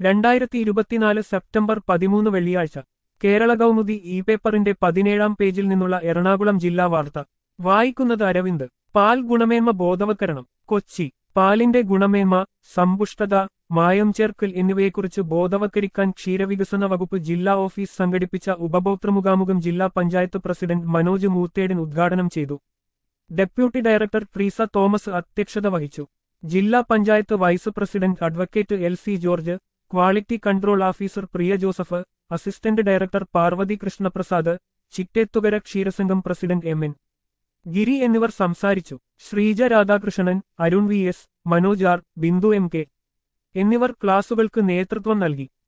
രണ്ടായിരത്തി ഇരുപത്തിനാല് സെപ്റ്റംബർ പതിമൂന്ന് വെള്ളിയാഴ്ച കേരള കൗമുദി ഇ പേപ്പറിന്റെ പതിനേഴാം പേജിൽ നിന്നുള്ള എറണാകുളം ജില്ലാ വാർത്ത വായിക്കുന്നത് അരവിന്ദ് പാൽ ഗുണമേന്മ ബോധവൽക്കരണം കൊച്ചി പാലിന്റെ ഗുണമേന്മ സമ്പുഷ്ടത മായം ചേർക്കൽ എന്നിവയെക്കുറിച്ച് ബോധവൽക്കരിക്കാൻ ക്ഷീരവികസന വകുപ്പ് ജില്ലാ ഓഫീസ് സംഘടിപ്പിച്ച ഉപഭോക്തൃമുഖാമുഖം ജില്ലാ പഞ്ചായത്ത് പ്രസിഡന്റ് മനോജ് മൂത്തേടൻ ഉദ്ഘാടനം ചെയ്തു ഡെപ്യൂട്ടി ഡയറക്ടർ ട്രീസ തോമസ് അധ്യക്ഷത വഹിച്ചു ജില്ലാ panchayat vice president advocate L C George quality control officer Priya Joseph assistant director Parvathy Krishnaprasad Chittethukara ക്ഷീരസംഘം പ്രസിഡന്റ് എം എൻ ഗിരി എന്നിവർ സംസാരിച്ചു Sreeja Radhakrishnan Arun V S Manoj R Bindu M K എന്നിവർ ക്ലാസുകൾക്ക് നേതൃത്വം നൽകി